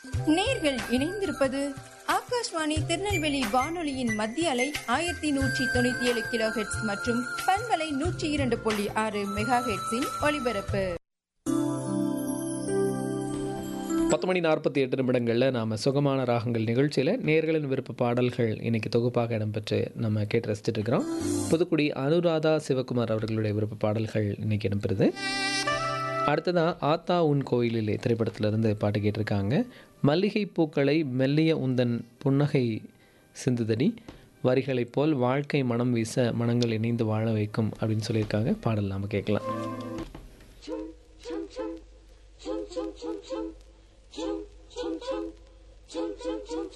நேர்கள் இணைந்திருப்பது ஆகாஷ்வாணி திருநெல்வேலி வானொலியின் மத்திய அலை ஆயிரத்தி நூற்றி தொண்ணூத்தி ஏழு கிலோ ஹெட்ஸ் மற்றும் பண்பலை நூற்றி இரண்டு புள்ளி ஆறு மெகா ஹெட்ஸின் ஒலிபரப்பு பத்து மணி நாற்பத்தி எட்டு நிமிடங்களில் நாம் சுகமான ராகங்கள் நிகழ்ச்சியில் நேர்களின் விருப்ப பாடல்கள் இன்னைக்கு தொகுப்பாக இடம்பெற்று நம்ம கேட்டு ரசிச்சுட்டு இருக்கிறோம் புதுக்குடி அனுராதா சிவகுமார் அவர்களுடைய விருப்ப பாடல்கள் இன்னைக்கு இடம்பெறுது அடுத்ததான் ஆத்தா உன் கோயிலிலே திரைப்படத்திலிருந்து பாட்டு கேட்டிருக்காங்க மல்லிகை பூக்களை மெல்லிய உந்தன் புன்னகை சிந்துதடி வரிகளைப் போல் வாழ்க்கை மனம் வீச மனங்கள் இணைந்து வாழ வைக்கும் அப்படின்னு சொல்லியிருக்காங்க பாடல் நாம் கேட்கலாம்